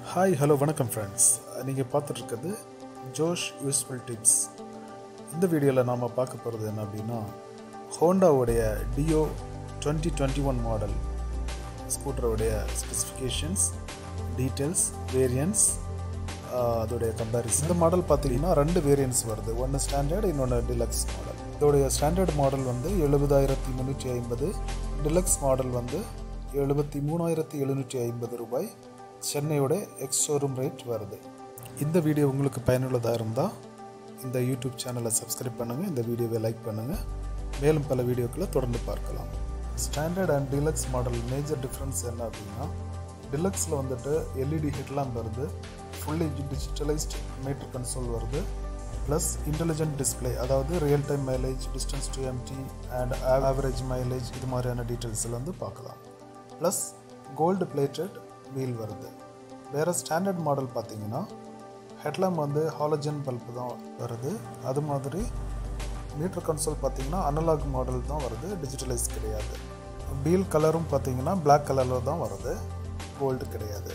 hi hello வணக்கம் friends நீங்கள் பார்த்துட்ருக்கிறது ஜோஷ் useful tips இந்த வீடியோவில் நாம் பார்க்க போகிறது என்ன அப்படின்னா ஹோண்டாவுடைய Dio twenty twenty one model ஸ்கூட்டருடைய ஸ்பெசிஃபிகேஷன்ஸ் டீட்டெயில்ஸ் வேரியன்ஸ் அதோடைய கம்பேரிசன் இந்த மாடல் பார்த்தீங்கன்னா ரெண்டு வேரியன்ஸ் வருது ஒன்று ஸ்டாண்டர்ட் இன்னொன்று டிலக்ஸ் மாடல் இதோடைய ஸ்டாண்டர்ட் மாடல் வந்து எழுபதாயிரத்தி முந்நூற்றி ஐம்பது டிலக்ஸ் மாடல் வந்து எழுபத்தி மூணாயிரத்தி எழுநூற்றி ஐம்பது ரூபாய் சென்னையோட எக்ஸ் ஷோரூம் ரேட் வருது இந்த வீடியோ உங்களுக்கு பயனுள்ளதாக இருந்தால் இந்த யூடியூப் சேனலை சப்ஸ்கிரைப் பண்ணுங்கள் இந்த வீடியோவை லைக் பண்ணுங்கள் மேலும் பல வீடியோக்களை தொடர்ந்து பார்க்கலாம் standard and deluxe model major difference என்ன அப்படின்னா டிலக்ஸில் வந்துட்டு எல்இடி ஹெட்லாம்ப் வருது ஃபுல்லி டிஜிட்டலைஸ்ட் மீட்டர் கன்சோல் வருது ப்ளஸ் இன்டெலிஜென்ட் டிஸ்பிளே அதாவது real time mileage distance to empty and average mileage இது மாதிரியான டீட்டெயில்ஸில் வந்து பார்க்கலாம் ப்ளஸ் கோல்டு பிளேட்டட் வீல் வருது வேறு ஸ்டாண்டர்ட் மாடல் பார்த்தீங்கன்னா ஹெட்லாம்ப் வந்து ஹாலஜன் பல்ப் தான் வருது அது மாதிரி மீட்டர் கன்சோல் பார்த்தீங்கன்னா அனலாக் மாடல் தான் வருது டிஜிட்டலைஸ் கிடையாது வீல் கலரும் பார்த்தீங்கன்னா பிளாக் கலரில் தான் வருது கோல்டு கிடையாது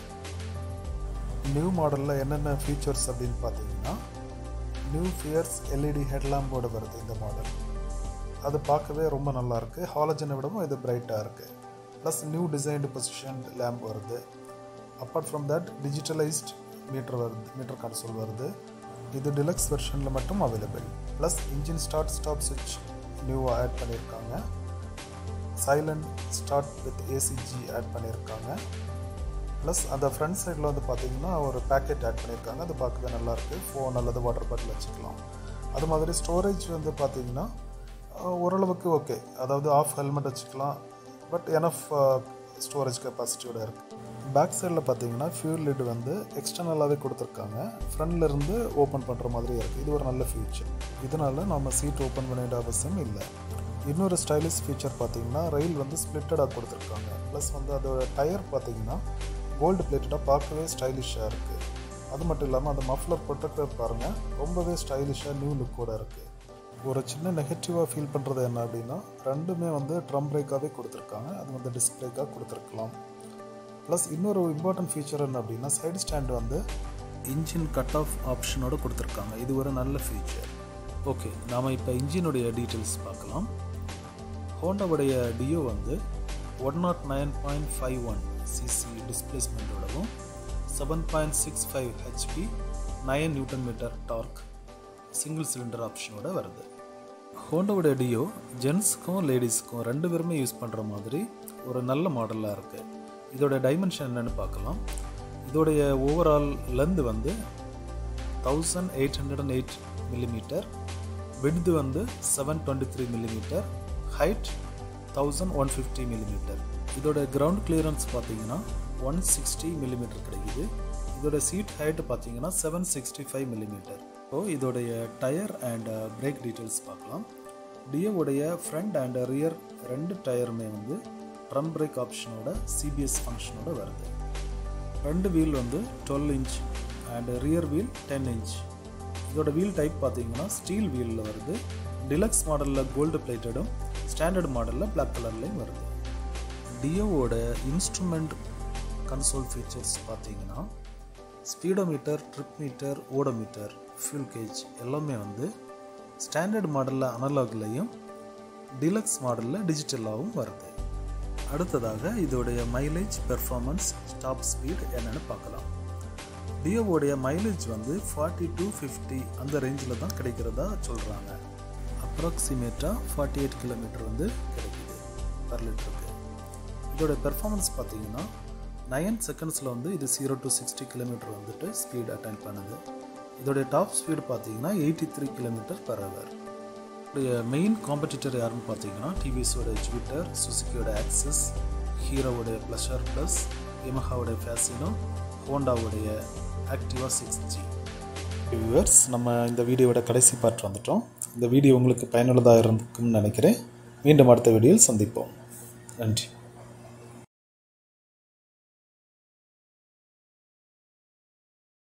நியூ மாடலில் என்னென்ன ஃபீச்சர்ஸ் அப்படின்னு பார்த்தீங்கன்னா நியூ ஃபியர்ஸ் எல்இடி ஹெட்லாம்போட வருது இந்த மாடல் அது பார்க்கவே ரொம்ப நல்லாயிருக்கு ஹாலஜனை விடவும் இது பிரைட்டாக இருக்குது plus new designed position lamp வருது apart from that digitalised meter வருது மீட்டர் கன்சோல் வருது இது டிலக்ஸ் வெர்ஷனில் மட்டும் available plus engine start stop சுவிட்ச் நியூவாக ஆட் பண்ணியிருக்காங்க silent start with ACG add பண்ணியிருக்காங்க ப்ளஸ் அந்த ஃப்ரண்ட் சைடில் வந்து பார்த்தீங்கன்னா ஒரு பேக்கெட் ஆட் பண்ணியிருக்காங்க அது பார்க்கவே நல்லாயிருக்கு ஃபோன் அல்லது வாட்டர் பாட்டில் வச்சுக்கலாம் அது மாதிரி ஸ்டோரேஜ் வந்து பார்த்தீங்கன்னா ஓரளவுக்கு ஓகே அதாவது ஆஃப் ஹெல்மெட் வச்சுக்கலாம் பட் எனஃப் ஸ்டோரேஜ் கெப்பாசிட்டியோட இருக்குது பேக் சைடில் பார்த்தீங்கன்னா ஃபியூல் லிட் வந்து எக்ஸ்டர்னலாகவே கொடுத்துருக்காங்க ஃப்ரண்ட்லேருந்து ஓப்பன் பண்ணுற மாதிரி இருக்குது இது ஒரு நல்ல ஃபியூச்சர் இதனால் நம்ம சீட் ஓப்பன் பண்ண வேண்டிய அவசியம் இல்லை இன்னொரு ஸ்டைலிஷ் ஃபீச்சர் பார்த்தீங்கன்னா ரயில் வந்து ஸ்ப்ளிட்டடாக கொடுத்துருக்காங்க ப்ளஸ் வந்து அதோட டயர் பார்த்தீங்கன்னா கோல்டு பிளேட்டடாக பார்க்கவே ஸ்டைலிஷாக இருக்குது அது மட்டும் இல்லாமல் அந்த மஃப்லர் ப்ரொடெக்டர் பாருங்கள் ரொம்பவே ஸ்டைலிஷாக நியூ லுக்கோட இருக்குது ஒரு சின்ன நெகட்டிவாக ஃபீல் பண்ணுறது என்ன அப்படின்னா ரெண்டுமே வந்து ட்ரம் பிரேக்காகவே கொடுத்துருக்காங்க அது வந்து டிஸ்க் பிரேக்காக கொடுத்துருக்கலாம் ப்ளஸ் இன்னொரு இம்பார்ட்டன்ட் ஃபீச்சர் என்ன அப்படின்னா சைடு ஸ்டாண்ட் வந்து இன்ஜின் கட் ஆஃப் ஆப்ஷனோட கொடுத்துருக்காங்க இது ஒரு நல்ல ஃபீச்சர் ஓகே நாம் இப்போ இன்ஜினுடைய டீட்டெயில்ஸ் பார்க்கலாம் ஹோண்டாவுடைய டியோ வந்து one nought nine point five one cc டிஸ்பிளேஸ்மெண்ட்டோடவும் seven point six five HP nine newton metre torque single cylinder ஆப்ஷனோட வருது ஹோண்டாவோட டியோ ஜென்ஸுக்கும் லேடிஸுக்கும் ரெண்டு பேருமே யூஸ் பண்ணுற மாதிரி ஒரு நல்ல மாடலாக இருக்குது இதோட டைமென்ஷன் என்னென்னு பார்க்கலாம் இதோடைய ஓவரால் லென்த் வந்து thousand eight hundred and eight millimetre width வந்து seven twenty three millimetre height thousand one fifty millimetre இதோட கிரவுண்ட் கிளியரன்ஸ் பார்த்தீங்கன்னா ஒன் சிக்ஸ்டி மில்லிமீட்டர் கிடைக்குது இதோட சீட் ஹைட் பார்த்தீங்கன்னா seven sixty five millimetre so இதோடைய டயர் அண்ட் பிரேக் டீட்டெயில்ஸ் பார்க்கலாம் டியோவுடைய front and rear ரெண்டு டயருமே வந்து ட்ரம் பிரேக் ஆப்ஷனோட சிபிஎஸ் ஃபங்க்ஷனோட வருது ரெண்டு வீல் வந்து twelve inch and rear wheel ten inch இதோட வீல் டைப் பார்த்தீங்கன்னா ஸ்டீல் வீலில் வருது டிலக்ஸ் மாடலில் கோல்டு பிளேட்டடும் ஸ்டாண்டர்ட் மாடலில் பிளாக் கலர்லேயும் வருது டியோவோட இன்ஸ்ட்ருமெண்ட் கன்சோல் ஃபீச்சர்ஸ் பார்த்தீங்கன்னா speedometer trip meter odometer fuel gauge எல்லாமே வந்து ஸ்டாண்டர்ட் மாடலில் அனலாக்லையும் டிலக்ஸ் மாடலில் டிஜிட்டலாகவும் வருது அடுத்ததாக இதோடைய மைலேஜ் பெர்ஃபார்மன்ஸ் டாப் ஸ்பீட் என்னென்னு பார்க்கலாம் டியோவோடைய மைலேஜ் வந்து ஃபார்ட்டி டூ ஃபிஃப்டி அந்த ரேஞ்சில் தான் கிடைக்கிறதா சொல்கிறாங்க அப்ராக்சிமேட்டாக ஃபார்ட்டி எயிட் கிலோமீட்டர் வந்து கிடைக்குது பர் லிட்டருக்கு இதோட பெர்ஃபார்மன்ஸ் பார்த்தீங்கன்னா நைன் செகண்ட்ஸில் வந்து இது ஜீரோ டு சிக்ஸ்டி கிலோமீட்டர் வந்துட்டு ஸ்பீட் அட்டைன் பண்ணுது இதோடைய டாப் ஸ்பீடு பார்த்தீங்கன்னா eighty three kilometre per hour இதோடைய மெயின் காம்படிட்டர் யாருன்னு பார்த்தீங்கன்னா டிவிஎஸோட ஜூபிட்டர் சுசுக்கியோட ஆக்சஸ் ஹீரோவோடைய ப்ளஷர் ப்ளஸ் எமஹாவோடைய ஃபேசினோ ஹோண்டாவுடைய ஆக்டிவா சிக்ஸ் ஜி வியூவர்ஸ் நம்ம இந்த வீடியோவோட கடைசி பார்ட் வந்துட்டோம் இந்த வீடியோ உங்களுக்கு பயனுள்ளதாக இருக்கும்னு நினைக்கிறேன் மீண்டும் அடுத்த வீடியோவில் சந்திப்போம் நன்றி